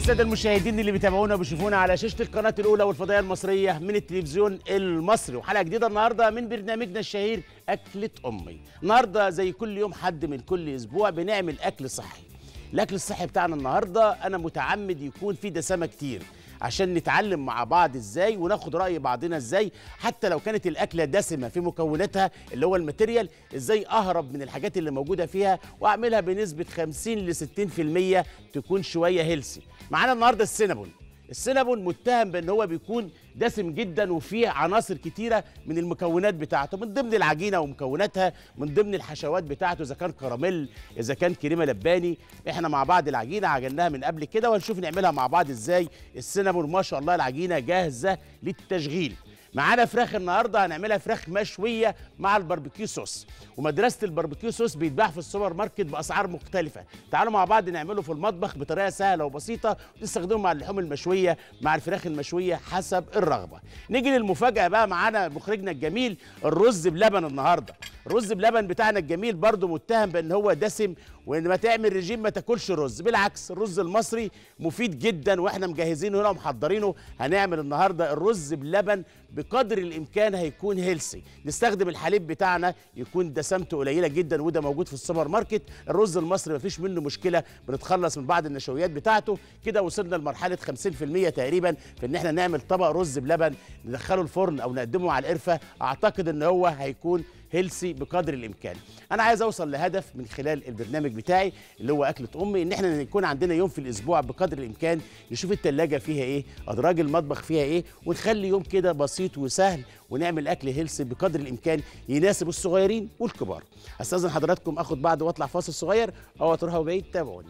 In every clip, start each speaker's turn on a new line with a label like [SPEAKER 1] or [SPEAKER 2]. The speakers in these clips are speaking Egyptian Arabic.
[SPEAKER 1] الساده المشاهدين اللي بيتابعونا وبيشوفونا على شاشه القناه الاولى والفضائيه المصريه من التلفزيون المصري وحلقه جديده النهارده من برنامجنا الشهير اكله امي النهارده زي كل يوم حد من كل اسبوع بنعمل اكل صحي الاكل الصحي بتاعنا النهارده انا متعمد يكون فيه دسامه كتير عشان نتعلم مع بعض ازاي وناخد راي بعضنا ازاي حتى لو كانت الاكله دسمه في مكوناتها اللي هو الماتيريال ازاي اهرب من الحاجات اللي موجوده فيها واعملها بنسبه 50 ل 60% تكون شويه هيلسي معانا النهارده السينابون السينابون متهم بان هو بيكون دسم جدا وفيه عناصر كتيره من المكونات بتاعته من ضمن العجينه ومكوناتها من ضمن الحشوات بتاعته اذا كان كراميل اذا كان كريمه لباني احنا مع بعض العجينه عجناها من قبل كده وهنشوف نعملها مع بعض ازاي السينابون ما شاء الله العجينه جاهزه للتشغيل معانا فراخ النهارده هنعملها فراخ مشويه مع الباربيكيو صوص ومدرسه الباربيكيو صوص بيتباع في السوبر ماركت باسعار مختلفه تعالوا مع بعض نعمله في المطبخ بطريقه سهله وبسيطه ونستخدمه مع اللحوم المشويه مع الفراخ المشويه حسب الرغبه نيجي للمفاجاه بقى معانا مخرجنا الجميل الرز بلبن النهارده الرز بلبن بتاعنا الجميل برضو متهم بان هو دسم وان ما تعمل رجيم ما تاكلش رز بالعكس الرز المصري مفيد جدا واحنا مجهزينه هنا ومحضرينه هنعمل النهارده الرز بلبن بقدر الامكان هيكون هيلسي نستخدم الحليب بتاعنا يكون دسمته قليله جدا وده موجود في السوبر ماركت الرز المصري مفيش منه مشكله بنتخلص من بعض النشويات بتاعته كده وصلنا لمرحله 50% تقريبا في ان احنا نعمل طبق رز بلبن ندخله الفرن او نقدمه على القرفه اعتقد ان هو هيكون هيلسي بقدر الامكان انا عايز اوصل لهدف من خلال البرنامج بتاعي اللي هو اكله امي ان احنا يكون عندنا يوم في الاسبوع بقدر الامكان نشوف التلاجة فيها ايه ادراج المطبخ فيها ايه ونخلي يوم كده بسيط وسهل ونعمل اكل هيلسي بقدر الامكان يناسب الصغيرين والكبار استاذن حضراتكم اخد بعض واطلع فاصل صغير او تروحوا بعيد تابعوني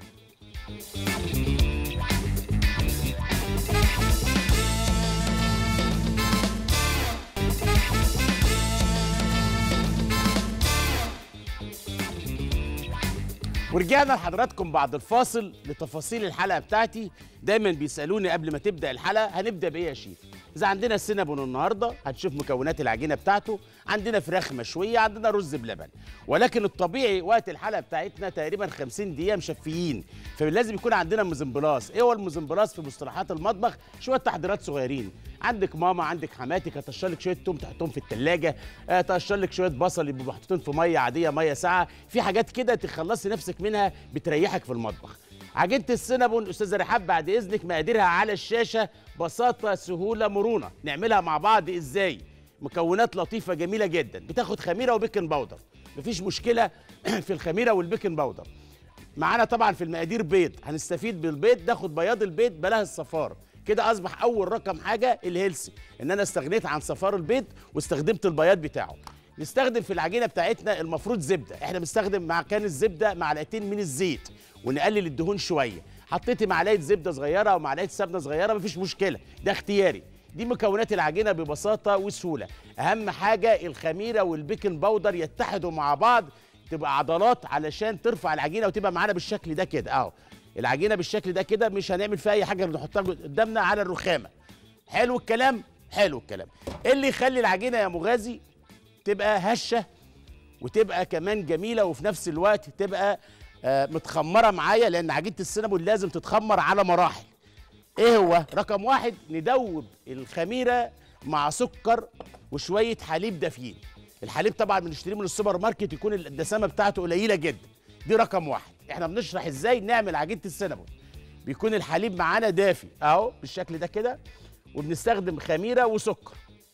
[SPEAKER 1] ورجعنا لحضراتكم بعد الفاصل لتفاصيل الحلقه بتاعتي دايما بيسالوني قبل ما تبدا الحلقه هنبدا بايه يا شيف اذا عندنا السينابون النهارده هتشوف مكونات العجينه بتاعته عندنا فراخ مشويه عندنا رز بلبن ولكن الطبيعي وقت الحلقه بتاعتنا تقريبا 50 دقيقه مشفيين فلازم يكون عندنا مزمبلاص ايه هو المزمبلاص في مصطلحات المطبخ شويه تحضيرات صغيرين عندك ماما عندك حماتك هتقشر لك شويه توم تحطهم في الثلاجه آه تقشر لك شويه بصل يبقوا محطوطين في ميه عاديه ميه ساعه في حاجات كده تخلصي نفسك منها بتريحك في المطبخ عجينه السينابون استاذه رحاب بعد اذنك مقاديرها على الشاشه بساطه سهوله مرونه نعملها مع بعض ازاي مكونات لطيفه جميله جدا بتاخد خميره وبيكنج باودر مفيش مشكله في الخميره والبيكنج باودر معانا طبعا في المقادير بيض هنستفيد بالبيض ناخد بياض البيض بلاها الصفار كده اصبح اول رقم حاجه الهيلسي ان انا استغنيت عن صفار البيض واستخدمت البياض بتاعه نستخدم في العجينه بتاعتنا المفروض زبده احنا بنستخدم مع كان الزبده معلقتين من الزيت ونقلل الدهون شويه حطيتي معلقه زبده صغيره او معلقه سمنه صغيره مفيش مشكله ده اختياري دي مكونات العجينه ببساطه وسهوله اهم حاجه الخميره والبيكنج باودر يتحدوا مع بعض تبقى عضلات علشان ترفع العجينه وتبقى معانا بالشكل ده كده اهو العجينه بالشكل ده كده مش هنعمل فيها اي حاجه بنحطها قدامنا على الرخامه حلو الكلام حلو الكلام ايه اللي يخلي العجينه يا مغازي تبقى هشه وتبقى كمان جميله وفي نفس الوقت تبقى آه متخمره معايا لان عجينه السينابون لازم تتخمر على مراحل ايه هو رقم واحد ندوب الخميره مع سكر وشويه حليب دافيين الحليب طبعا بنشتريه من السوبر ماركت يكون الدسامه بتاعته قليله جدا دي رقم واحد احنا بنشرح ازاي نعمل عجينه السينابون بيكون الحليب معانا دافي اهو بالشكل ده كده وبنستخدم خميره وسكر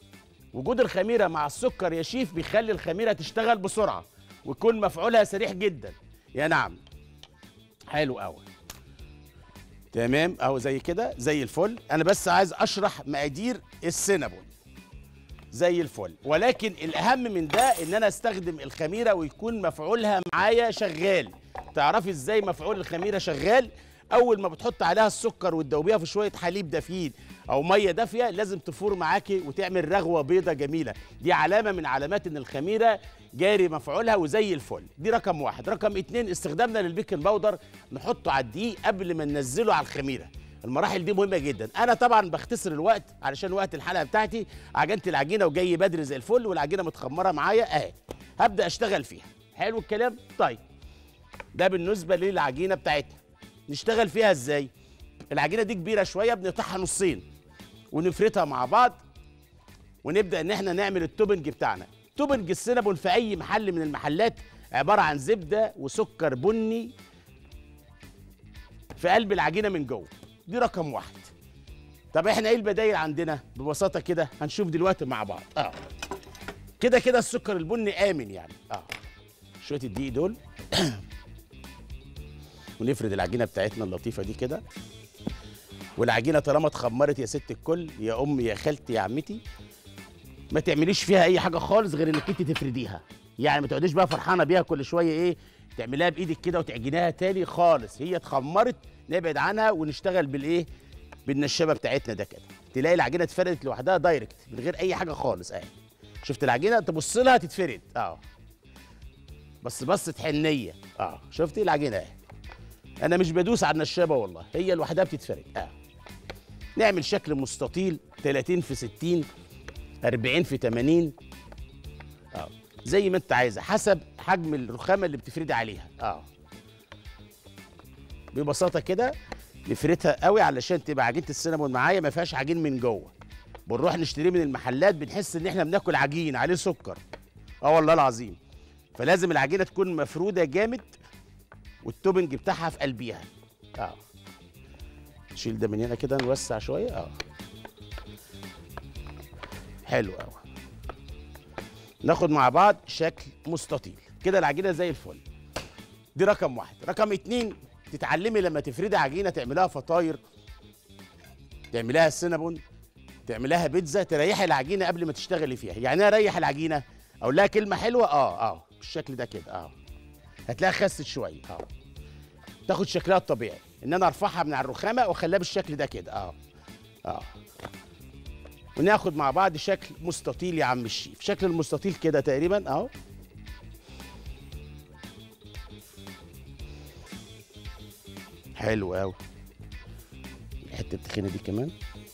[SPEAKER 1] وجود الخميره مع السكر يا شيف بيخلي الخميره تشتغل بسرعه ويكون مفعولها سريع جدا يا نعم حلو قوي تمام اهو زي كده زي الفل انا بس عايز اشرح مقادير السينابون زي الفل ولكن الاهم من ده ان انا استخدم الخميره ويكون مفعولها معايا شغال تعرفي ازاي مفعول الخميره شغال اول ما بتحط عليها السكر وتدوبيها في شويه حليب دافيين او ميه دافيه لازم تفور معاكي وتعمل رغوه بيضه جميله دي علامه من علامات ان الخميره جاري مفعولها وزي الفل دي رقم واحد رقم اتنين استخدامنا للبيكنج باودر نحطه على الدقيق قبل ما ننزله على الخميره المراحل دي مهمه جدا انا طبعا بختصر الوقت علشان وقت الحلقه بتاعتي عجنت العجينه وجاي بدري زي الفل والعجينه متخمره معايا اهي هبدا اشتغل فيها حلو الكلام طيب ده بالنسبه للعجينه بتاعتنا نشتغل فيها ازاي العجينه دي كبيره شويه بنقطعها نصين ونفردها مع بعض ونبدا ان احنا نعمل التوبنج بتاعنا توبنج السينابون في اي محل من المحلات عباره عن زبده وسكر بني في قلب العجينه من جوه دي رقم واحد طب احنا ايه البدايل عندنا ببساطه كده هنشوف دلوقتي مع بعض اه كده كده السكر البني امن يعني اه شويه الدقيق دول ونفرد العجينه بتاعتنا اللطيفه دي كده والعجينه طالما اتخمرت يا ست الكل يا امي يا خالتي يا عمتي ما تعمليش فيها اي حاجه خالص غير انك انت تفرديها يعني ما تقعديش بقى فرحانه بيها كل شويه ايه تعمليها بايدك كده وتعجنيها تاني خالص هي اتخمرت نبعد عنها ونشتغل بالايه بالنشابه بتاعتنا ده كده تلاقي العجينه اتفردت لوحدها دايركت من غير اي حاجه خالص اهي شفت العجينه تبص لها تتفرد اه بس بصة حنيه اه شفتي العجينه اهي انا مش بدوس على النشابه والله هي لوحدها بتتفرد اه نعمل شكل مستطيل 30 في 60 40 في 80 اه زي ما انت عايزه حسب حجم الرخامه اللي بتفردي عليها اه ببساطه كده نفردها قوي علشان تبقى عجينه السينامون معايا ما فيهاش عجين من جوه بنروح نشتريه من المحلات بنحس ان احنا بناكل عجين عليه سكر اه والله العظيم فلازم العجينه تكون مفروده جامد والتوبنج بتاعها في قلبيها اه نشيل ده من هنا كده نوسع شويه اه حلو قوي ناخد مع بعض شكل مستطيل كده العجينه زي الفل دي رقم واحد رقم اتنين تتعلمي لما تفردي عجينه تعملها فطاير تعملها سينابون تعملها بيتزا تريحي العجينه قبل ما تشتغلي فيها يعني ايه اريح العجينه اقول لها كلمه حلوه اه اه بالشكل ده كده اه هتلاقيها خست شويه اه تاخد شكلها الطبيعي ان انا ارفعها من على الرخامه واخليها بالشكل ده كده اه اه وناخد مع بعض شكل مستطيل يا عم الشيف شكل المستطيل كده تقريبا اهو حلو قوي الحته التخينه دي كمان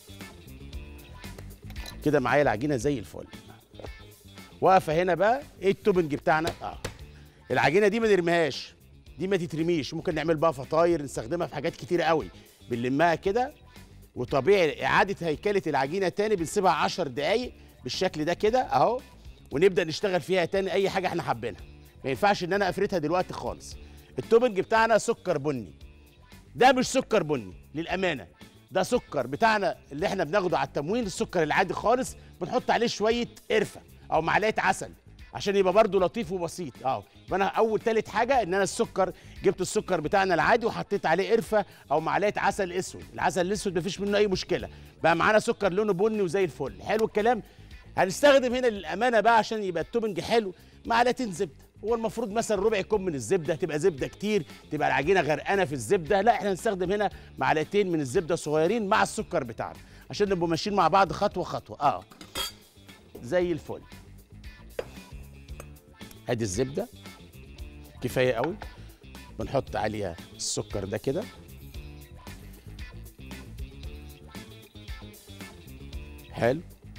[SPEAKER 1] كده معايا العجينه زي الفل واقفه هنا بقى ايه التوبنج بتاعنا اه العجينه دي ما نرميهاش دي ما تترميش ممكن نعمل بقى فطاير نستخدمها في حاجات كتيره قوي بنلمها كده وطبيعي اعاده هيكله العجينه تاني بنسيبها 10 دقائق بالشكل ده كده اهو ونبدا نشتغل فيها تاني اي حاجه احنا حابينها ما ينفعش ان انا افردها دلوقتي خالص التوبنج بتاعنا سكر بني ده مش سكر بني للامانه ده سكر بتاعنا اللي احنا بناخده على التموين السكر العادي خالص بنحط عليه شويه قرفه او معلقه عسل عشان يبقى برده لطيف وبسيط اه يبقى انا اول تالت حاجه ان انا السكر جبت السكر بتاعنا العادي وحطيت عليه قرفه او معلقه عسل اسود العسل الاسود مفيش منه اي مشكله بقى معانا سكر لونه بني وزي الفل حلو الكلام هنستخدم هنا للامانه بقى عشان يبقى التوبنج حلو معلقتين زبده هو المفروض مثلا ربع كوب من الزبده تبقى زبده كتير تبقى العجينه غرقانه في الزبده لا احنا هنستخدم هنا معلقتين من الزبده صغيرين مع السكر بتاعنا عشان نبقوا ماشيين مع بعض خطوه خطوه اه زي الفل ادي الزبده كفايه قوي بنحط عليها السكر ده كده حلو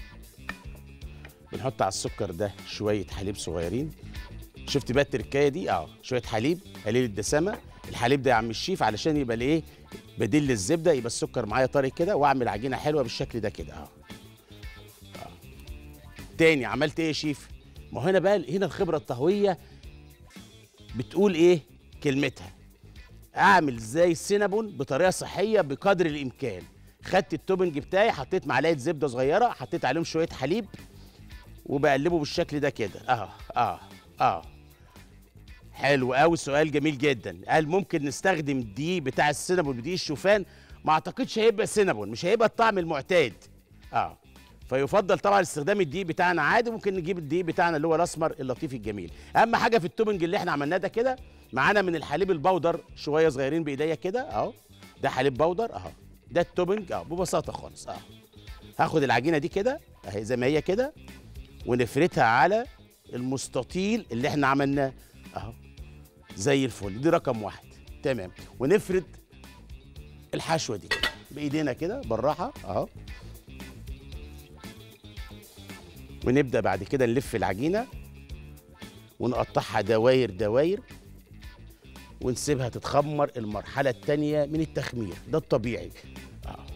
[SPEAKER 1] بنحط على السكر ده شويه حليب صغيرين شفت بقى التركايه دي اه شويه حليب قليل الدسامه الحليب ده يا عم الشيف علشان يبقى الايه بديل للزبده يبقى السكر معايا طري كده واعمل عجينه حلوه بالشكل ده كده اه اه تاني عملت ايه يا شيف ما هو هنا بقى هنا الخبره الطهويه بتقول ايه كلمتها اعمل زي السينابون بطريقه صحيه بقدر الامكان خدت التوبنج بتاعي حطيت معلقه زبده صغيره حطيت عليهم شويه حليب وبقلبه بالشكل ده كده اه اه اه حلو قوي سؤال جميل جدا قال ممكن نستخدم دي بتاع السينابون بدي الشوفان ما اعتقدش هيبقى سينابون مش هيبقى الطعم المعتاد اه فيفضل طبعا استخدام الدقيق بتاعنا عادي ممكن نجيب الدقيق بتاعنا اللي هو الاسمر اللطيف الجميل اهم حاجه في التوبنج اللي احنا عملناه ده كده معانا من الحليب البودر شويه صغيرين بايديا كده اهو ده حليب بودر اهو ده التوبنج اهو ببساطه خالص اهو هاخد العجينه دي كده اهي زي ما هي كده ونفردها على المستطيل اللي احنا عملناه اهو زي الفل دي رقم واحد تمام ونفرد الحشوه دي بايدينا كده بالراحه اهو ونبدا بعد كده نلف العجينه ونقطعها دواير دواير ونسيبها تتخمر المرحله الثانيه من التخمير ده الطبيعي آه.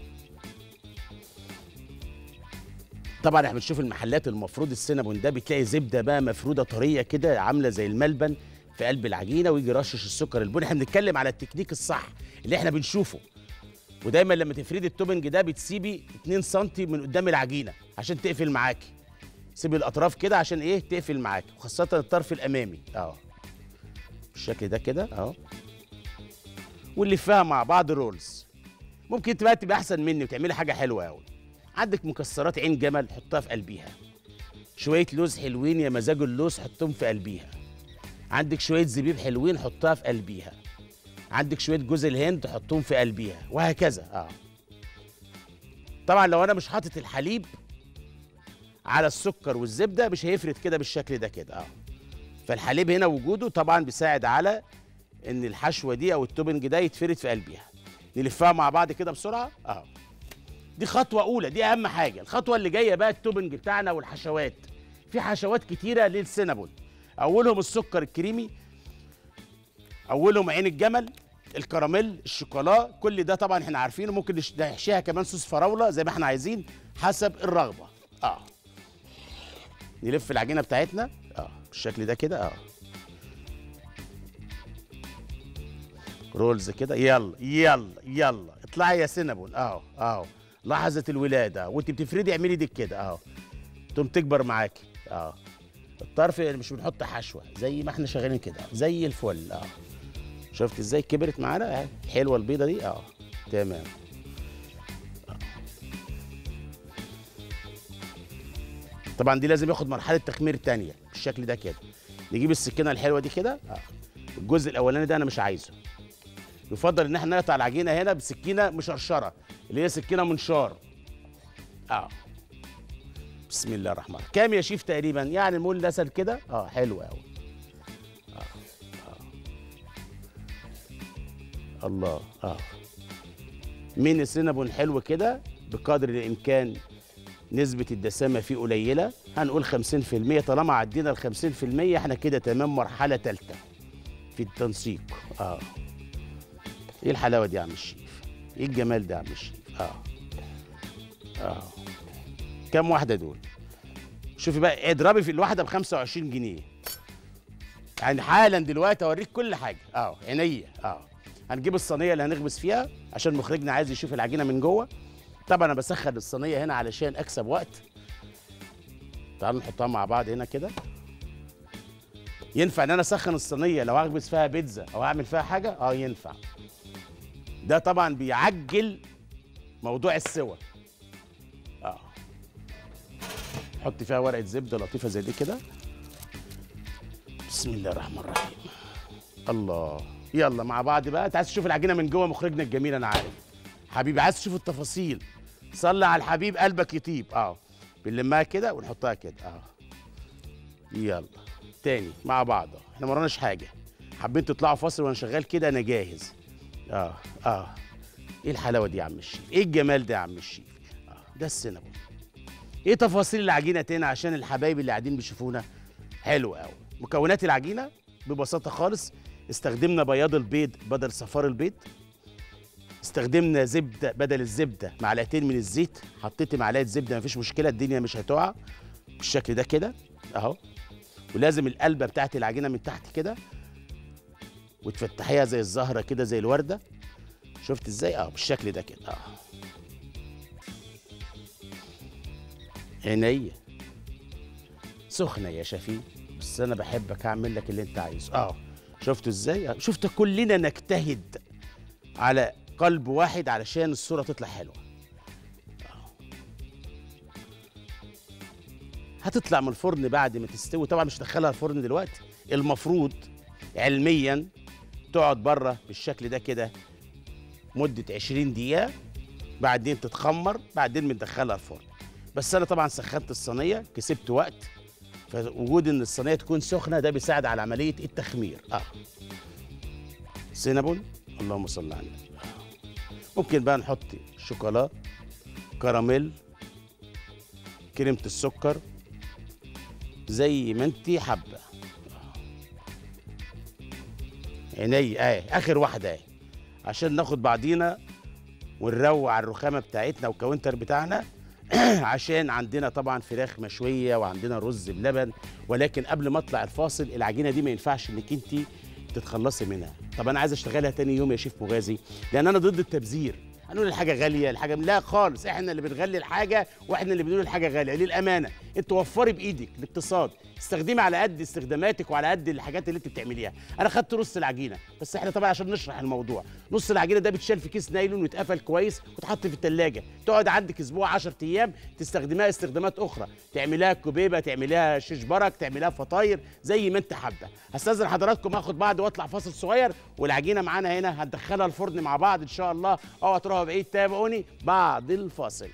[SPEAKER 1] طبعا احنا بنشوف المحلات المفروض السينابون ده بتلاقي زبده بقى مفروده طريه كده عامله زي الملبن في قلب العجينه ويجي رشش السكر البني احنا بنتكلم على التكنيك الصح اللي احنا بنشوفه ودايما لما تفردي التوبنج ده بتسيبي 2 سم من قدام العجينه عشان تقفل معاكي سيبي الاطراف كده عشان ايه تقفل معاكي وخاصه الطرف الامامي اه بالشكل ده كده اهو ونلفها مع بعض رولز ممكن انت بقى تبقى احسن مني وتعملي حاجه حلوه قوي عندك مكسرات عين جمل حطها في قلبيها شويه لوز حلوين يا مزاج اللوز حطهم في قلبيها عندك شويه زبيب حلوين حطها في قلبيها عندك شويه جوز الهند حطهم في قلبيها وهكذا اه طبعا لو انا مش حاطط الحليب على السكر والزبده مش هيفرد كده بالشكل ده كده اه فالحليب هنا وجوده طبعا بيساعد على ان الحشوه دي او التوبنج ده يتفرد في قلبيها نلفها مع بعض كده بسرعه اه دي خطوه اولى دي اهم حاجه الخطوه اللي جايه بقى التوبنج بتاعنا والحشوات في حشوات كتيره للسينابون اولهم السكر الكريمي اولهم عين الجمل الكراميل الشوكولا كل ده طبعا احنا عارفينه ممكن نش- نحشيها كمان صوص فراوله زي ما احنا عايزين حسب الرغبه اه نلف العجينه بتاعتنا اه بالشكل ده كده اه رولز كده يلا يلا يلا اطلعي يا سينابون اهو اهو لحظه الولاده وانت بتفردي اعملي دي كده اهو تقوم تكبر معاكي اه الطرف مش بنحط حشوه زي ما احنا شغالين كده زي الفل اه شفت ازاي كبرت معانا اهي حلوه البيضه دي اه تمام آه. طبعا دي لازم ياخد مرحله تخمير تانية بالشكل ده كده نجيب السكينه الحلوه دي كده اه الجزء الاولاني ده انا مش عايزه يفضل ان احنا نقطع العجينه هنا بسكينه مشرشره اللي هي سكينه منشار اه بسم الله الرحمن الرحيم كام يا شيف تقريبا يعني نقول نسل كده اه حلو قوي آه. آه. الله اه من السينابون حلو كده بقدر الامكان نسبة الدسامة فيه قليلة هنقول 50% طالما عدينا ال 50% احنا كده تمام مرحلة تالتة في التنسيق اه ايه الحلاوة دي يا عم الشيف؟ ايه الجمال ده يا عم الشيف؟ اه اه كام واحدة دول؟ شوفي بقى اضربي في الواحدة ب 25 جنيه يعني حالا دلوقتي اوريك كل حاجة اه عينيا اه هنجيب الصينية اللي هنخبز فيها عشان مخرجنا عايز يشوف العجينة من جوه طبعا انا بسخن الصينية هنا علشان اكسب وقت تعالوا نحطها مع بعض هنا كده ينفع ان انا اسخن الصينيه لو هخبز فيها بيتزا او هعمل فيها حاجه اه ينفع ده طبعا بيعجل موضوع السوى اه حط فيها ورقه زبده لطيفه زي دي كده بسم الله الرحمن الرحيم الله يلا مع بعض بقى انت عايز تشوف العجينه من جوه مخرجنا الجميل انا عارف حبيبي عايز تشوف التفاصيل صلي على الحبيب قلبك يطيب اه بنلمها كده ونحطها كده اه يلا تاني مع بعض احنا ما وراناش حاجه حابين تطلعوا فاصل وانا شغال كده انا جاهز اه اه ايه الحلاوه دي يا عم الشيف ايه الجمال ده يا عم الشيف اه ده السينابون ايه تفاصيل العجينه تاني عشان الحبايب اللي قاعدين بيشوفونا حلو قوي مكونات العجينه ببساطه خالص استخدمنا بياض البيض بدل صفار البيض استخدمنا زبده بدل الزبده معلقتين من الزيت حطيت معلقه زبده مفيش مشكله الدنيا مش هتقع بالشكل ده كده اهو ولازم القلبه بتاعت العجينه من تحت كده وتفتحيها زي الزهره كده زي الورده شفت ازاي اه بالشكل ده كده اه عينيا سخنه يا شفيق بس انا بحبك اعمل لك اللي انت عايزه اه شفتوا ازاي آه. شفت كلنا نجتهد على قلب واحد علشان الصوره تطلع حلوه هتطلع من الفرن بعد ما تستوي طبعا مش هدخلها الفرن دلوقتي المفروض علميا تقعد بره بالشكل ده كده مدة 20 دقيقة بعدين تتخمر بعدين بندخلها الفرن بس انا طبعا سخنت الصينية كسبت وقت فوجود ان الصينية تكون سخنة ده بيساعد على عملية التخمير اه سينابون اللهم صل على النبي آه. ممكن بقى نحط شوكولا كراميل كريمة السكر زي ما انت حابه عيني اهي اخر واحده اهي عشان ناخد بعضينا ونروق على الرخامه بتاعتنا والكاونتر بتاعنا عشان عندنا طبعا فراخ مشويه وعندنا رز بلبن ولكن قبل ما اطلع الفاصل العجينه دي ما ينفعش انك انت تتخلصي منها طب انا عايز اشتغلها تاني يوم يا شيف مغازي لان انا ضد التبذير هنقول الحاجه غاليه الحاجه لا خالص احنا اللي بنغلي الحاجه واحنا اللي بنقول الحاجه غاليه للامانه انت وفري بايدك الاقتصاد استخدمي على قد استخداماتك وعلى قد الحاجات اللي انت بتعمليها انا خدت نص العجينه بس احنا طبعا عشان نشرح الموضوع نص العجينه ده بتشال في كيس نايلون ويتقفل كويس وتحط في الثلاجه تقعد عندك اسبوع 10 ايام تستخدمها استخدامات اخرى تعمليها كوبيبه تعمليها شيش برك تعمليها فطاير زي ما انت حابه هستاذن حضراتكم اخد بعض واطلع فاصل صغير والعجينه معانا هنا هندخلها الفرن مع بعض ان شاء الله اوعى تروحوا بعيد تابعوني بعد الفاصل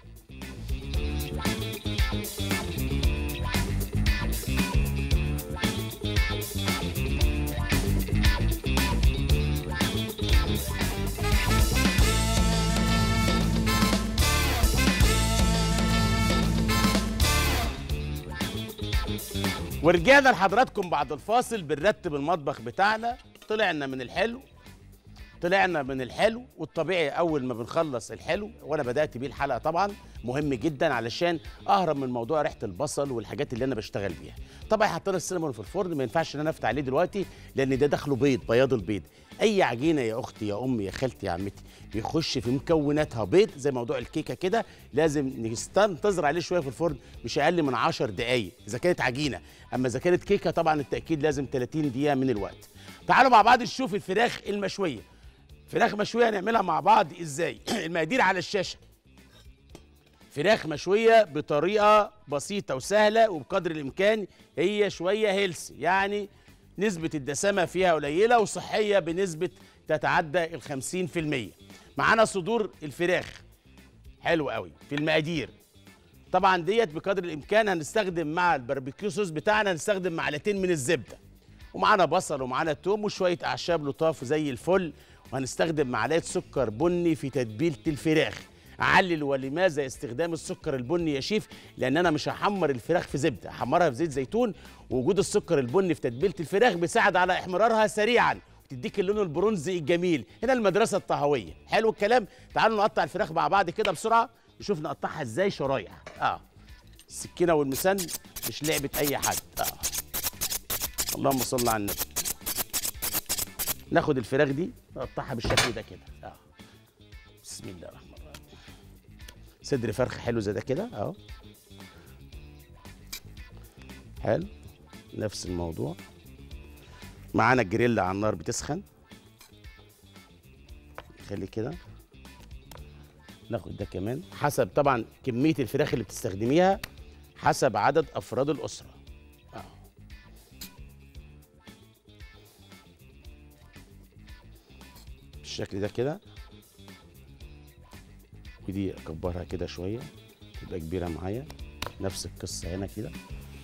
[SPEAKER 1] ورجعنا لحضراتكم بعد الفاصل بنرتب المطبخ بتاعنا طلعنا من الحلو طلعنا من الحلو والطبيعي اول ما بنخلص الحلو وانا بدات بيه الحلقه طبعا مهم جدا علشان اهرب من موضوع ريحه البصل والحاجات اللي انا بشتغل بيها طبعا حطينا السينامون في الفرن ما ينفعش ان انا افتح عليه دلوقتي لان ده داخله بيض بياض البيض اي عجينه يا اختي يا امي يا خالتي يا عمتي بيخش في مكوناتها بيض زي موضوع الكيكه كده لازم ننتظر عليه شويه في الفرن مش اقل من 10 دقائق اذا كانت عجينه اما اذا كانت كيكه طبعا التاكيد لازم 30 دقيقه من الوقت تعالوا مع بعض نشوف الفراخ المشويه فراخ مشويه هنعملها مع بعض ازاي المقادير على الشاشه فراخ مشويه بطريقه بسيطه وسهله وبقدر الامكان هي شويه هيلسي يعني نسبه الدسامه فيها قليله وصحيه بنسبه تتعدى ال 50% معانا صدور الفراخ حلو قوي في المقادير طبعا ديت بقدر الامكان هنستخدم مع الباربيكيو صوص بتاعنا هنستخدم معلقتين من الزبده ومعانا بصل ومعانا توم وشويه اعشاب لطاف زي الفل وهنستخدم معلقه سكر بني في تتبيله الفراخ علل ولماذا استخدام السكر البني يا شيف لان انا مش هحمر الفراخ في زبده هحمرها في زيت زيتون ووجود السكر البني في تتبيله الفراخ بيساعد على احمرارها سريعا تديك اللون البرونزي الجميل هنا المدرسه الطهويه حلو الكلام تعالوا نقطع الفراخ مع بعض كده بسرعه نشوف نقطعها ازاي شرايح اه السكينه والمسن مش لعبه اي حد اه اللهم صل على النبي ناخد الفراخ دي نقطعها بالشكل ده كده اه بسم الله الرحمن الرحيم صدر فرخ حلو زي ده كده اهو حلو نفس الموضوع معانا الجريل على النار بتسخن خلي كده ناخد ده كمان حسب طبعا كميه الفراخ اللي بتستخدميها حسب عدد افراد الاسره آه. بالشكل ده كده ودي اكبرها كده شويه تبقى كبيره معايا نفس القصه هنا كده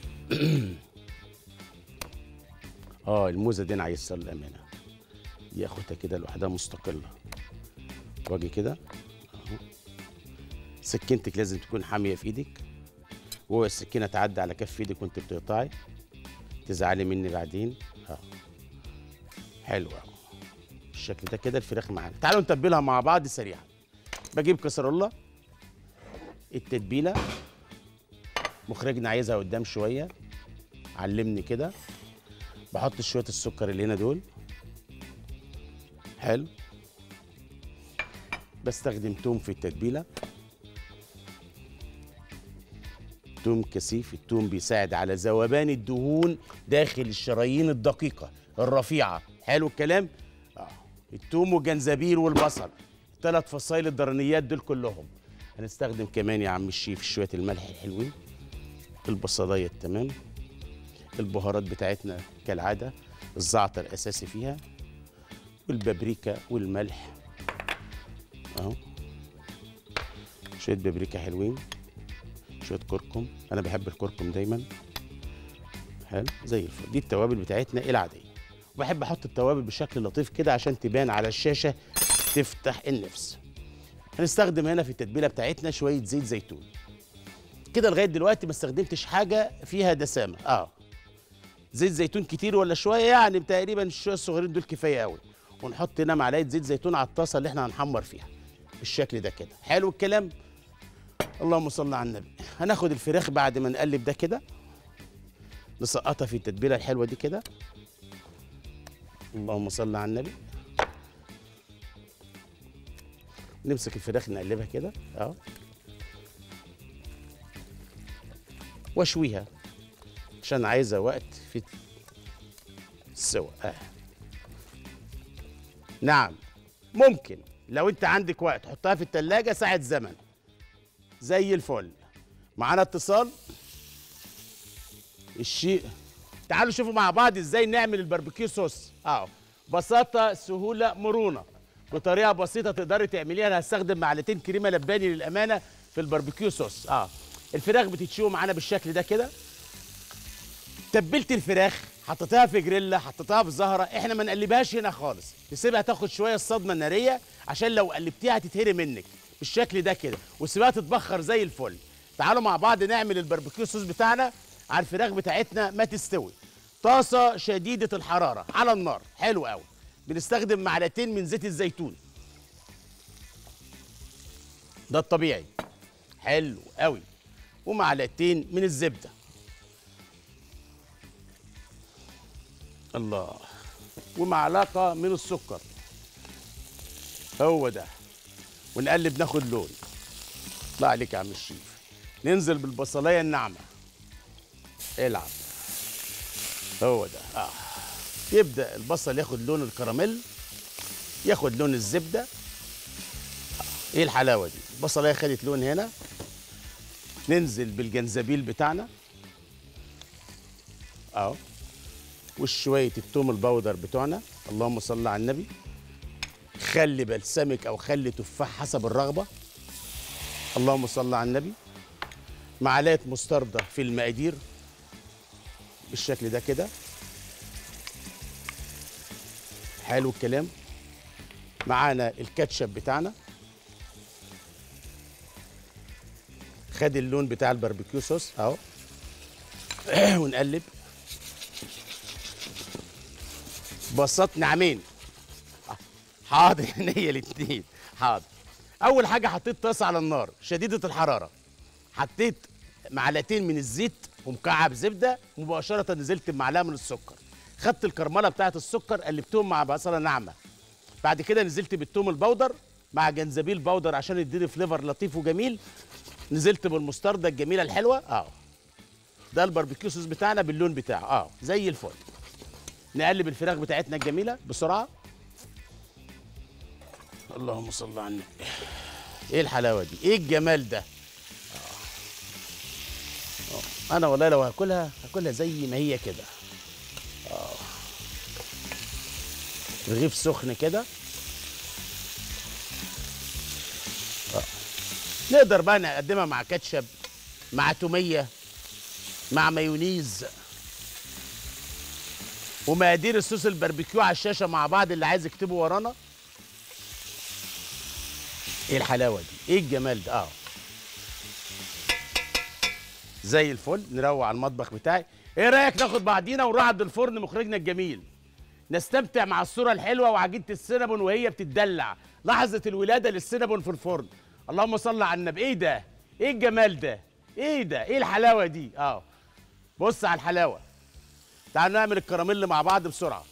[SPEAKER 1] اه الموزه دي انا عايزها للامانه دي اخدها كده لوحدها مستقله واجي كده اهو سكينتك لازم تكون حاميه في ايدك وهو السكينه تعدي على كف ايدك وانت بتقطعي تزعلي مني بعدين اه حلو اهو بالشكل ده كده الفراخ معانا تعالوا نتبلها مع بعض سريعا بجيب كسرولة التتبيله مخرجنا عايزها قدام شويه علمني كده بحط شويه السكر اللي هنا دول حلو بستخدم توم في التتبيله توم كثيف التوم بيساعد على ذوبان الدهون داخل الشرايين الدقيقه الرفيعه حلو الكلام اه التوم والجنزبيل والبصل ثلاث فصائل الضرنيات دول كلهم هنستخدم كمان يا عم الشيف شويه الملح الحلوين البصلايه التمام البهارات بتاعتنا كالعاده الزعتر اساسي فيها والبابريكا والملح اهو شويه بابريكا حلوين شويه كركم انا بحب الكركم دايما حلو زي الفل دي التوابل بتاعتنا العاديه وبحب احط التوابل بشكل لطيف كده عشان تبان على الشاشه تفتح النفس هنستخدم هنا في التتبيله بتاعتنا شويه زيت زيتون كده لغايه دلوقتي ما استخدمتش حاجه فيها دسامه اه زيت زيتون كتير ولا شويه يعني تقريبا الشويه الصغيرين دول كفايه قوي ونحط هنا معلقه زيت زيتون على الطاسه اللي احنا هنحمر فيها بالشكل ده كده حلو الكلام اللهم صل على النبي هناخد الفراخ بعد ما نقلب ده كده نسقطها في التتبيله الحلوه دي كده اللهم صل على النبي نمسك الفراخ نقلبها كده اه واشويها عشان عايزه وقت في السوا آه. نعم ممكن لو انت عندك وقت حطها في التلاجة ساعة زمن زي الفل معانا اتصال الشيء تعالوا شوفوا مع بعض ازاي نعمل الباربيكيو صوص اه بساطة سهولة مرونة بطريقة بسيطة تقدري تعمليها انا هستخدم معلقتين كريمة لباني للأمانة في الباربيكيو صوص اه الفراخ بتتشوي معانا بالشكل ده كده تبلت الفراخ حطيتها في جريلا حطيتها في زهره احنا ما نقلبهاش هنا خالص نسيبها تاخد شويه الصدمه الناريه عشان لو قلبتيها هتتهري منك بالشكل ده كده وسيبها تتبخر زي الفل تعالوا مع بعض نعمل الباربيكيو صوص بتاعنا على الفراخ بتاعتنا ما تستوي طاسه شديده الحراره على النار حلو قوي بنستخدم معلقتين من زيت الزيتون ده الطبيعي حلو قوي ومعلقتين من الزبده الله ومعلقه من السكر هو ده ونقلب ناخد لون الله عليك يا عم الشيف ننزل بالبصلايه الناعمه العب هو ده اه يبدا البصل ياخد لون الكراميل ياخد لون الزبده آه. ايه الحلاوه دي البصلايه خدت لون هنا ننزل بالجنزبيل بتاعنا اهو وشويه التوم البودر بتوعنا اللهم صل على النبي خل بلسمك او خل تفاح حسب الرغبه اللهم صل على النبي معلقه مستردة في المقادير بالشكل ده كده حلو الكلام معانا الكاتشب بتاعنا خد اللون بتاع الباربيكيو صوص اهو ونقلب بساط نعمين حاضر هي الاثنين حاضر اول حاجه حطيت طاسه على النار شديده الحراره حطيت معلقتين من الزيت ومكعب زبده مباشره نزلت بمعلقه من السكر خدت الكرمله بتاعه السكر قلبتهم مع بصله ناعمه بعد كده نزلت بالثوم البودر مع جنزبيل بودر عشان يديني فليفر لطيف وجميل نزلت بالمستردة الجميله الحلوه اه ده الباربيكيو صوص بتاعنا باللون بتاعه اه زي الفل نقلب الفراخ بتاعتنا الجميله بسرعه اللهم صل على النبي ايه الحلاوه دي ايه الجمال ده آه. آه. انا والله لو هاكلها هاكلها زي ما هي كده اه رغيف سخن كده آه. نقدر بقى نقدمها مع كاتشب مع توميه مع مايونيز ومقادير الصوص الباربيكيو على الشاشه مع بعض اللي عايز يكتبه ورانا ايه الحلاوه دي ايه الجمال ده اه زي الفل نروق على المطبخ بتاعي ايه رايك ناخد بعضينا ونروح عند الفرن مخرجنا الجميل نستمتع مع الصوره الحلوه وعجينه السينابون وهي بتدلع لحظه الولاده للسينابون في الفرن اللهم صل على النبي ايه ده ايه الجمال ده ايه ده ايه الحلاوه دي اه بص على الحلاوه تعالوا نعمل الكراميل مع بعض بسرعه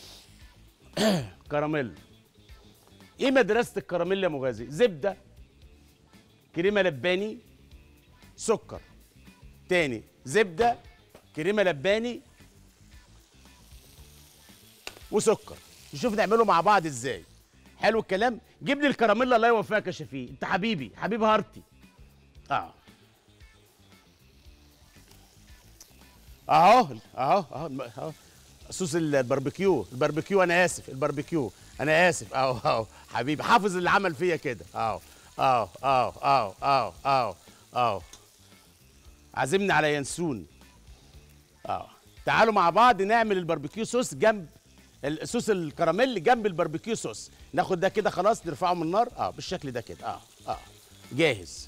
[SPEAKER 1] كراميل ايه مدرسه الكراميل يا مغازي زبده كريمه لباني سكر تاني زبده كريمه لباني وسكر نشوف نعمله مع بعض ازاي حلو الكلام جيب لي الكراميل الله يوفقك يا شفيق انت حبيبي حبيب هارتي اه اهو اهو اهو اهو صوص الباربيكيو الباربيكيو انا اسف الباربيكيو انا اسف اهو اهو حبيبي حافظ اللي عمل فيا كده اهو اهو اهو اهو اهو اهو اهو عازمني على ينسون اه تعالوا مع بعض نعمل الباربيكيو صوص جنب الصوص الكراميل جنب الباربيكيو صوص ناخد ده كده خلاص نرفعه من النار اه بالشكل ده كده اه اه جاهز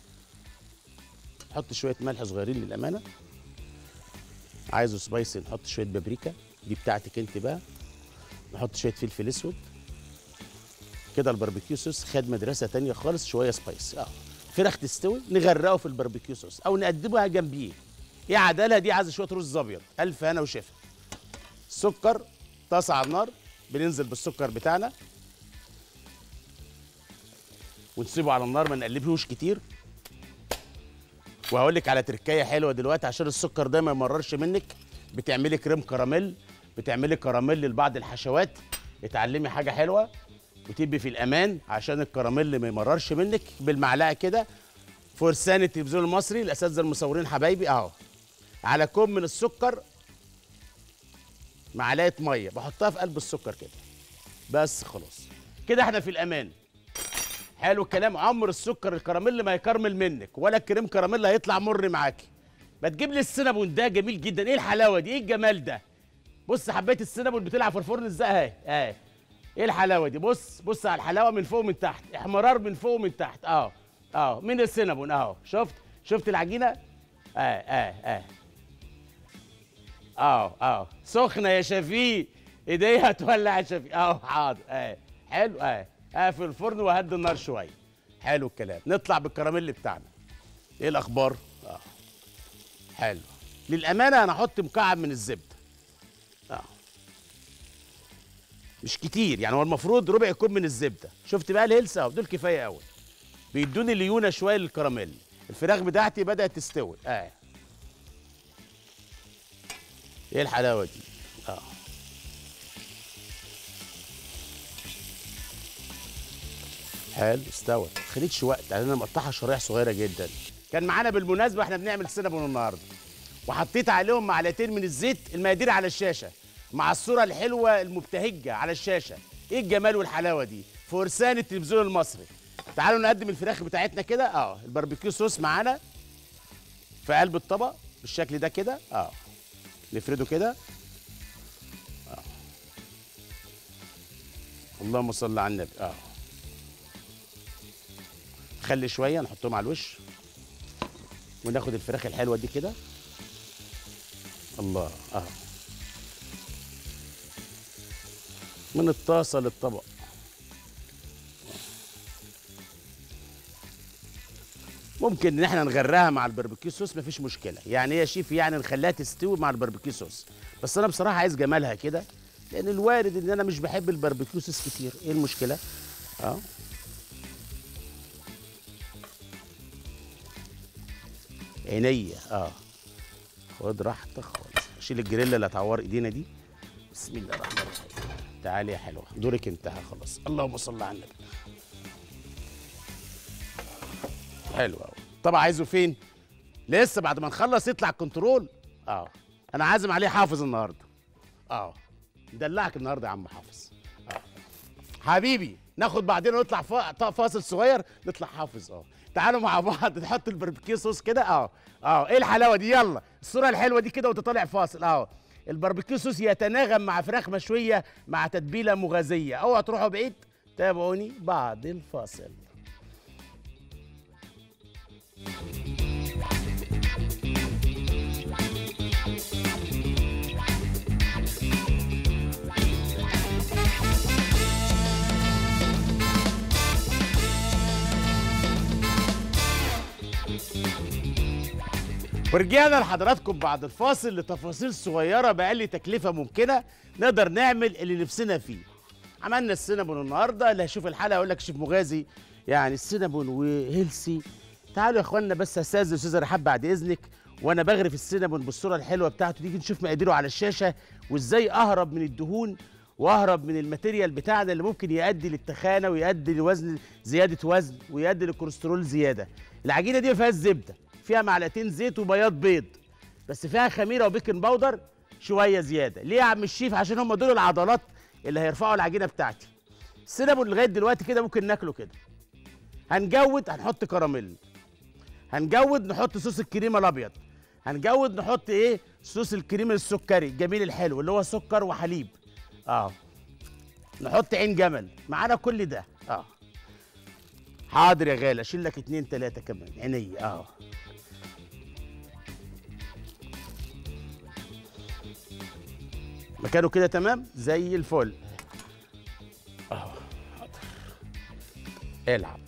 [SPEAKER 1] حط شويه ملح صغيرين للامانه عايزه سبايسي نحط شويه بابريكا دي بتاعتك انت بقى نحط شويه فلفل اسود كده الباربيكيو صوص خد مدرسه تانية خالص شويه سبايس اه فراخ تستوي نغرقه في الباربيكيو صوص او نقدمها جنبيه ايه عدالها دي عايزه شويه رز ابيض الف هنا وشفا سكر طاسه على النار بننزل بالسكر بتاعنا ونسيبه على النار ما نقلبهوش كتير وهقول لك على تركايه حلوه دلوقتي عشان السكر ده ما يمررش منك بتعملي كريم كراميل بتعملي كراميل لبعض الحشوات اتعلمي حاجه حلوه وتبقي في الامان عشان الكراميل ما يمررش منك بالمعلقه كده فرسان التلفزيون المصري الاساتذه المصورين حبايبي اهو على كوب من السكر معلقه ميه بحطها في قلب السكر كده بس خلاص كده احنا في الامان حلو الكلام عمر السكر الكراميل ما يكرمل منك ولا الكريم كراميل هيطلع مر معاكي ما تجيب لي السينابون ده جميل جدا ايه الحلاوه دي ايه الجمال ده بص حبيت السينابون بتلعب في الفرن ازاي اهي اهي ايه الحلاوه دي بص بص على الحلاوه من فوق ومن تحت احمرار من فوق ومن تحت اه اه من السينابون اهو شفت شفت العجينه اه اه اه اه اه سخنه يا شفيق ايديها هتولع يا شفيق اه حاضر اه حلو اه اه في الفرن وهدي النار شويه حلو الكلام نطلع بالكراميل بتاعنا ايه الاخبار اه حلو للامانه انا احط مكعب من الزبده اه مش كتير يعني هو المفروض ربع كوب من الزبده شفت بقى الهلسه اهو دول كفايه قوي بيدوني ليونه شويه للكراميل الفراخ بتاعتي بدات تستوي اه ايه الحلاوه دي اه حلو استوت ما خدتش وقت لان انا مقطعها شرايح صغيره جدا كان معانا بالمناسبه احنا بنعمل سينابون النهارده وحطيت عليهم معلقتين من الزيت المقادير على الشاشه مع الصوره الحلوه المبتهجه على الشاشه ايه الجمال والحلاوه دي فرسان التلفزيون المصري تعالوا نقدم الفراخ بتاعتنا كده اه الباربيكيو صوص معانا في قلب الطبق بالشكل ده كده اه نفرده كده اه اللهم صل على النبي اه خلي شويه نحطهم على الوش وناخد الفراخ الحلوه دي كده الله اه من الطاسه للطبق ممكن ان احنا نغرقها مع الباربيكيو صوص مفيش مشكله يعني يا شيف يعني نخليها تستوي مع الباربيكيو صوص بس انا بصراحه عايز جمالها كده لان الوارد ان انا مش بحب الباربيكيو صوص كتير ايه المشكله اه عينيا اه خد راحتك خالص شيل الجريلا اللي هتعور ايدينا دي بسم الله الرحمن الرحيم تعالي يا حلوه دورك انتهى خلاص اللهم صل على النبي حلو قوي طبعا عايزه فين لسه بعد ما نخلص يطلع الكنترول اه انا عازم عليه حافظ النهارده اه دلعك النهارده يا عم حافظ اه حبيبي ناخد بعدين ونطلع فا- فاصل صغير نطلع حافظ اه تعالوا مع بعض نحط الباربيكيو صوص كده اه اه ايه الحلاوه دي يلا الصوره الحلوه دي كده وانت طالع فاصل اه الباربيكيو صوص يتناغم مع فراخ مشويه مع تتبيله مغازيه اوعى تروحوا بعيد تابعوني بعد الفاصل ورجعنا لحضراتكم بعد الفاصل لتفاصيل صغيرة بأقل تكلفة ممكنة نقدر نعمل اللي نفسنا فيه عملنا السينابون النهاردة اللي هيشوف الحلقة يقول لك شيف مغازي يعني السينابون وهيلسي تعالوا يا اخوانا بس استاذن استاذ رحاب بعد اذنك وانا بغرف السينابون بالصوره الحلوه بتاعته تيجي نشوف مقاديره على الشاشه وازاي اهرب من الدهون واهرب من الماتيريال بتاعنا اللي ممكن يؤدي للتخانه ويؤدي لوزن زياده وزن ويؤدي للكوليسترول زياده العجينه دي ما فيهاش زبده فيها معلقتين زيت وبياض بيض بس فيها خميره وبيكنج باودر شويه زياده ليه يا عم الشيف عشان هم دول العضلات اللي هيرفعوا العجينه بتاعتي السينابون لغايه دلوقتي كده ممكن ناكله كده هنجود هنحط كراميل هنجود نحط صوص الكريمه الابيض هنجود نحط ايه صوص الكريم السكري الجميل الحلو اللي هو سكر وحليب اه نحط عين جمل معانا كل ده اه حاضر يا غالي اشيل لك اتنين تلاته كمان عينيا اه مكانه كده تمام زي الفل اهو حاضر العب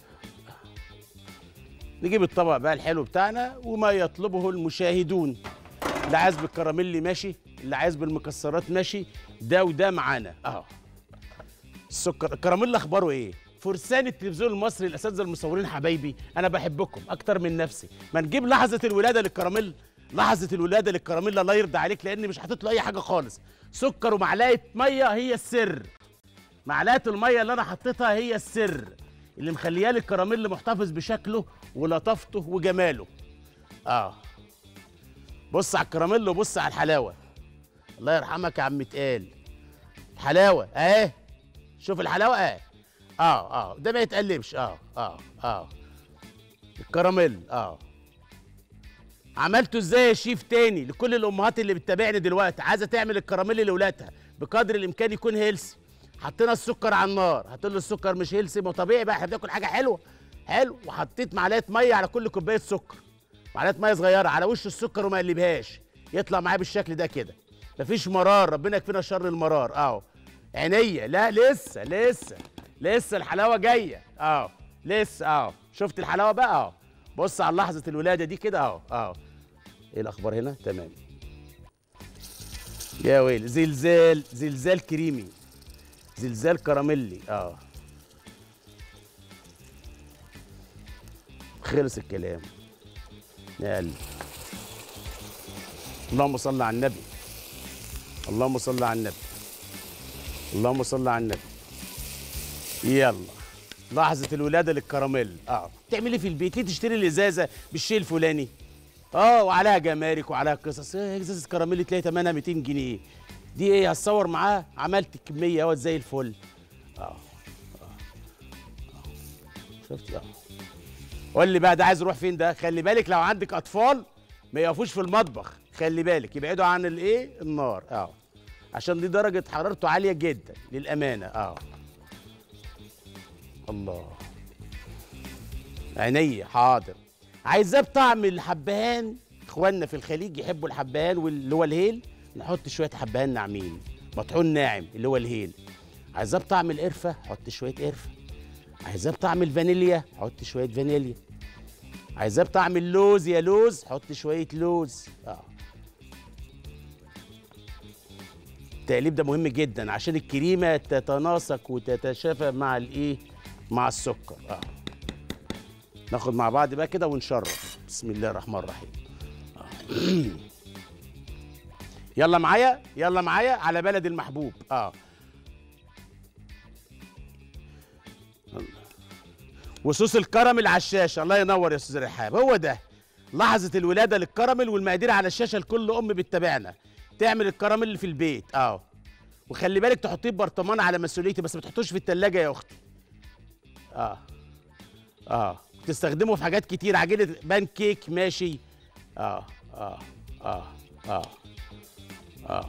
[SPEAKER 1] نجيب الطبق بقى الحلو بتاعنا وما يطلبه المشاهدون اللي عايز بالكراميل ماشي اللي عايز بالمكسرات ماشي ده وده معانا اهو السكر الكراميل اخباره ايه فرسان التلفزيون المصري الاساتذه المصورين حبايبي انا بحبكم اكتر من نفسي ما نجيب لحظه الولاده للكراميل لحظه الولاده للكراميل الله يرضى عليك لان مش حاطط له اي حاجه خالص سكر ومعلقه ميه هي السر معلقه الميه اللي انا حطيتها هي السر اللي مخلياه الكراميل محتفظ بشكله ولطافته وجماله اه بص على الكراميل وبص على الحلاوه الله يرحمك يا عم اتقال حلاوه اهي شوف الحلاوه اهي اه اه ده ما يتقلبش اه اه اه الكراميل اه عملته ازاي يا شيف تاني لكل الامهات اللي بتتابعني دلوقتي عايزه تعمل الكراميل لاولادها بقدر الامكان يكون هيلسي حطينا السكر على النار هتقول له السكر مش هيلسي ما طبيعي بقى احنا بناكل حاجه حلوه حلو وحطيت معلقه ميه على كل كوبايه سكر معلقه ميه صغيره على وش السكر وما اقلبهاش يطلع معاه بالشكل ده كده مفيش مرار ربنا يكفينا شر المرار اهو عينيا لا لسه لسه لسه الحلاوه جايه اهو لسه اهو شفت الحلاوه بقى اهو بص على لحظه الولاده دي كده اهو اهو ايه الاخبار هنا تمام يا ويلي زلزال زلزال كريمي زلزال كراميلي اه خلص الكلام يا قلبي اللهم صل على النبي اللهم صل على النبي اللهم صل على النبي يلا لحظة الولادة للكراميل اه تعمل ايه في البيت؟ ليه تشتري الازازة بالشيء الفلاني؟ اه وعليها جمارك وعليها قصص ايه ازازة كراميل تلاقي ثمنها 200 جنيه دي ايه هتصور معاه عملت الكمية اهوت زي الفل اه اه شفت اه قول لي بقى ده عايز يروح فين ده خلي بالك لو عندك اطفال ما يقفوش في المطبخ خلي بالك يبعدوا عن الايه النار اه عشان دي درجه حرارته عاليه جدا للامانه اه الله عينيا حاضر عايزاه بطعم الحبهان اخواننا في الخليج يحبوا الحبهان واللي هو الهيل نحط شويه حبهان ناعمين مطحون ناعم اللي هو الهيل عايزاه بطعم القرفه حط شويه قرفه عايزاه بطعم الفانيليا حط شويه فانيليا عايزاه بطعم اللوز يا لوز حط شويه لوز اه التقليب ده مهم جدا عشان الكريمه تتناسق وتتشافى مع الايه مع السكر اه ناخد مع بعض بقى كده ونشرب بسم الله الرحمن الرحيم آه. يلا معايا يلا معايا على بلد المحبوب اه وصوص الكراميل على الشاشه الله ينور يا استاذ رحاب هو ده لحظه الولاده للكراميل والمقادير على الشاشه لكل ام بتتابعنا تعمل الكراميل اللي في البيت اه وخلي بالك تحطيه ببرطمان على مسؤوليتي بس ما تحطوش في التلاجة يا اختي اه اه تستخدمه في حاجات كتير عجينه بان كيك ماشي اه اه اه اه اه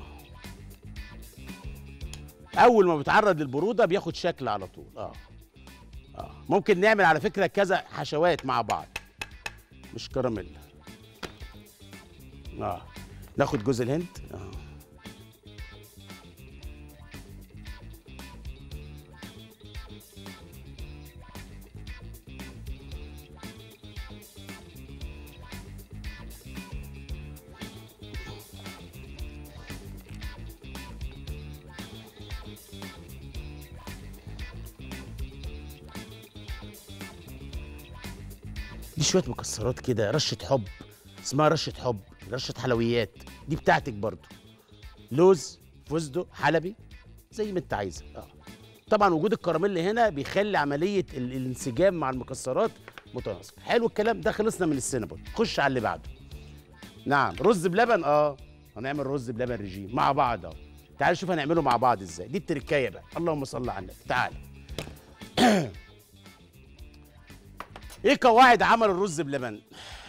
[SPEAKER 1] اول ما بيتعرض للبروده بياخد شكل على طول اه اه ممكن نعمل على فكره كذا حشوات مع بعض مش كراميل اه ناخد جوز الهند اه دي شويه مكسرات كده رشه حب اسمها رشه حب رشه حلويات دي بتاعتك برضو لوز فستق حلبي زي ما انت عايزه اه طبعا وجود الكراميل هنا بيخلي عمليه ال- الانسجام مع المكسرات متناسقه حلو الكلام ده خلصنا من السينابون خش على اللي بعده نعم رز بلبن اه هنعمل رز بلبن رجيم مع بعض اهو تعال شوف هنعمله مع بعض ازاي دي التركايه بقى اللهم صل على النبي تعال ايه قواعد عمل الرز بلبن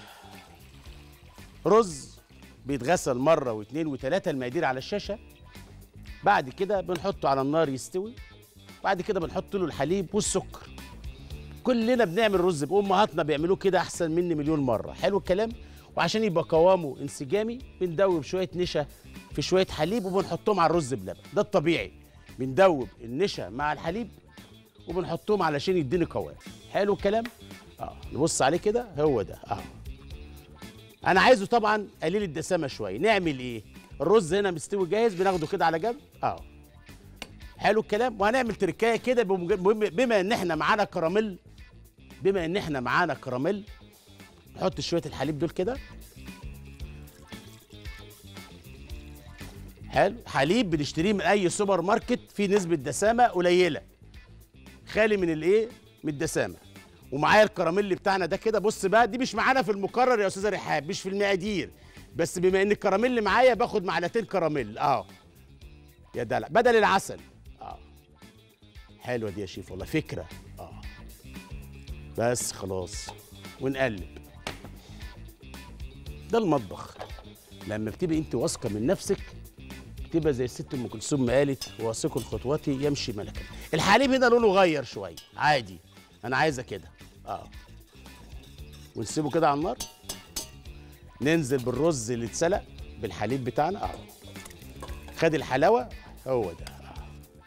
[SPEAKER 1] رز بيتغسل مره واثنين وثلاثه المقادير على الشاشه بعد كده بنحطه على النار يستوي بعد كده بنحط له الحليب والسكر كلنا بنعمل رز امهاتنا بيعملوه كده احسن مني مليون مره حلو الكلام وعشان يبقى قوامه انسجامي بندوب شويه نشا في شويه حليب وبنحطهم على الرز بلبن ده الطبيعي بندوب النشا مع الحليب وبنحطهم علشان يديني قوام حلو الكلام اه نبص عليه كده هو ده اه انا عايزه طبعا قليل الدسامه شويه نعمل ايه الرز هنا مستوي جاهز بناخده كده على جنب اه حلو الكلام وهنعمل تركايه كده بمج- بم- بما ان احنا معانا كراميل بما ان احنا معانا كراميل نحط شويه الحليب دول كده حلو حليب بنشتريه من اي سوبر ماركت فيه نسبه دسامه قليله خالي من الايه من الدسامه ومعايا الكراميل بتاعنا ده كده بص بقى دي مش معانا في المقرر يا استاذه رحاب مش في المقادير بس بما ان الكراميل معايا باخد معلقتين كراميل اه يا دلع بدل العسل اه حلوه دي يا شيف والله فكره اه بس خلاص ونقلب ده المطبخ لما بتبقي انت واثقه من نفسك تبقى زي الست ام كلثوم ما قالت واثق خطوتي يمشي ملكا الحليب هنا لونه غير شويه عادي انا عايزه كده اه ونسيبه كده على النار ننزل بالرز اللي اتسلق بالحليب بتاعنا اه خد الحلاوه هو ده آه.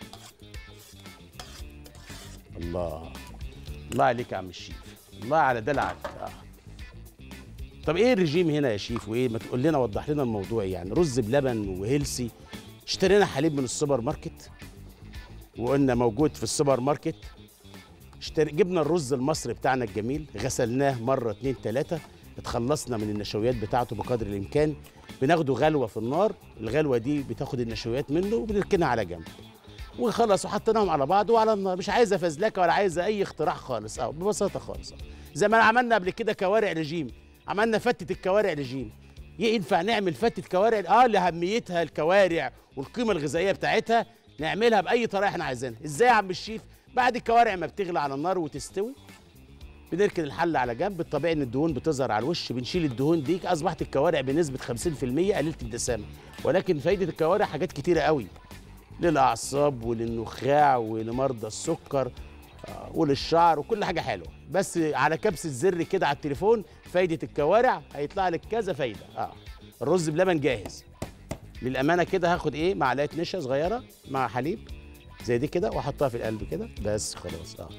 [SPEAKER 1] الله الله عليك يا عم الشيف الله على دلعك اه طب ايه الرجيم هنا يا شيف وايه ما تقول لنا وضح لنا الموضوع يعني رز بلبن وهيلسي اشترينا حليب من السوبر ماركت وقلنا موجود في السوبر ماركت اشتري جبنا الرز المصري بتاعنا الجميل غسلناه مره اتنين تلاته اتخلصنا من النشويات بتاعته بقدر الامكان بناخده غلوه في النار الغلوه دي بتاخد النشويات منه وبنركنها على جنب وخلاص وحطيناهم على بعض وعلى النار مش عايزه فزلكه ولا عايزه اي اختراع خالص اه ببساطه خالص آه. زي ما عملنا قبل كده كوارع رجيم عملنا فتة الكوارع رجيم ينفع نعمل فتة كوارع اه لاهميتها الكوارع والقيمه الغذائيه بتاعتها نعملها باي طريقه احنا عايزينها ازاي يا عم الشيف بعد الكوارع ما بتغلى على النار وتستوي بنركن الحله على جنب الطبيعي ان الدهون بتظهر على الوش بنشيل الدهون دي اصبحت الكوارع بنسبه 50% قليله الدسامه ولكن فايده الكوارع حاجات كتيره قوي للاعصاب وللنخاع ولمرضى السكر آه، وللشعر وكل حاجه حلوه بس على كبسه زر كده على التليفون فايده الكوارع هيطلع لك كذا فايده اه الرز بلبن جاهز للامانه كده هاخد ايه معلقه نشا صغيره مع حليب زي دي كده واحطها في القلب كده بس خلاص اه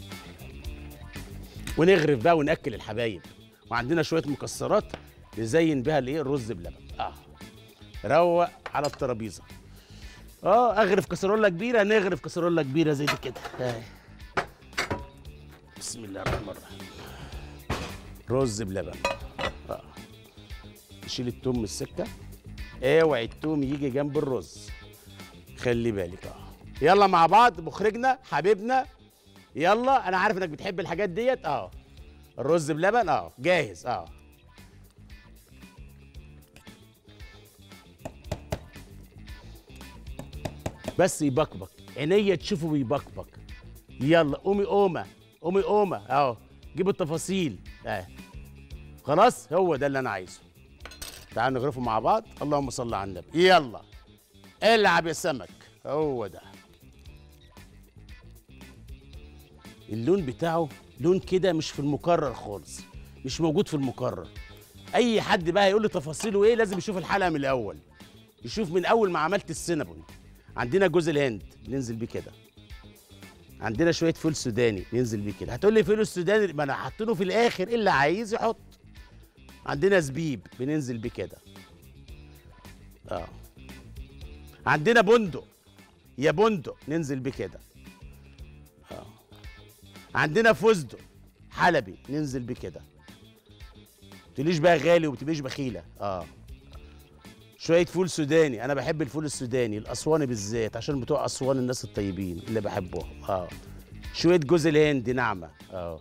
[SPEAKER 1] ونغرف بقى وناكل الحبايب وعندنا شويه مكسرات نزين بيها الايه الرز بلبن اه روق على الترابيزه اه اغرف كسرولة كبيره نغرف كسرولة كبيره زي دي كده آه. بسم الله الرحمن الرحيم رز بلبن اه نشيل التوم من السكه اوعي التوم يجي جنب الرز خلي بالك اه يلا مع بعض مخرجنا حبيبنا يلا انا عارف انك بتحب الحاجات ديت اه الرز بلبن اه جاهز اه بس يبكبك عينيا تشوفه بيبكبك يلا قومي قومه قومي قومه اهو جيب التفاصيل اه خلاص هو ده اللي انا عايزه تعالوا نغرفه مع بعض اللهم صل على النبي يلا العب يا سمك هو ده اللون بتاعه لون كده مش في المكرر خالص مش موجود في المكرر اي حد بقى يقول لي تفاصيله ايه لازم يشوف الحلقه من الاول يشوف من اول ما عملت السينابون عندنا جوز الهند ننزل بيه كده عندنا شويه فول سوداني ننزل بيه كده هتقول لي فول السوداني ما انا حاطينه في الاخر اللي عايز يحط عندنا زبيب بننزل بيه كده اه عندنا بندق يا بندق ننزل بيه كده اه عندنا فستق حلبي ننزل بيه كده تقوليش بقى غالي وبتبقيش بخيله اه شويه فول سوداني انا بحب الفول السوداني الاسواني بالذات عشان بتوع اسوان الناس الطيبين اللي بحبهم اه شويه جوز الهند ناعمه اه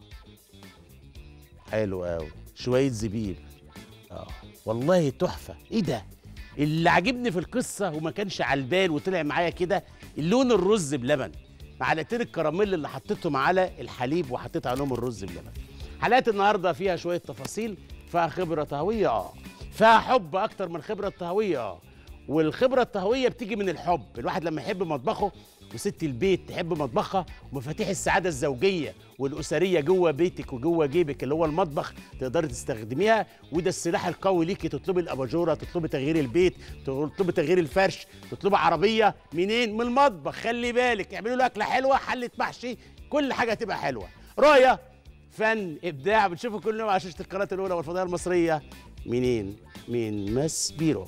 [SPEAKER 1] حلو قوي شويه زبيب اه والله تحفه ايه ده اللي عجبني في القصه وما كانش على البال وطلع معايا كده اللون الرز بلبن معلقتين الكراميل اللي حطيتهم على الحليب وحطيت عليهم الرز بلبن حلقات النهارده فيها شويه تفاصيل فيها خبره طهويه اه فيها حب اكتر من خبره طهويه اه والخبره الطهويه بتيجي من الحب الواحد لما يحب مطبخه وست البيت تحب مطبخها ومفاتيح السعاده الزوجيه والاسريه جوه بيتك وجوه جيبك اللي هو المطبخ تقدري تستخدميها وده السلاح القوي ليكي تطلبي الاباجوره تطلبي تغيير البيت تطلبي تغيير الفرش تطلبي عربيه منين من المطبخ خلي بالك اعملوا له اكله حلوه حله محشي كل حاجه تبقى حلوه رؤيه فن ابداع بتشوفوا كل يوم على شاشه القناه الاولى والفضائيه المصريه منين من ماس بيرو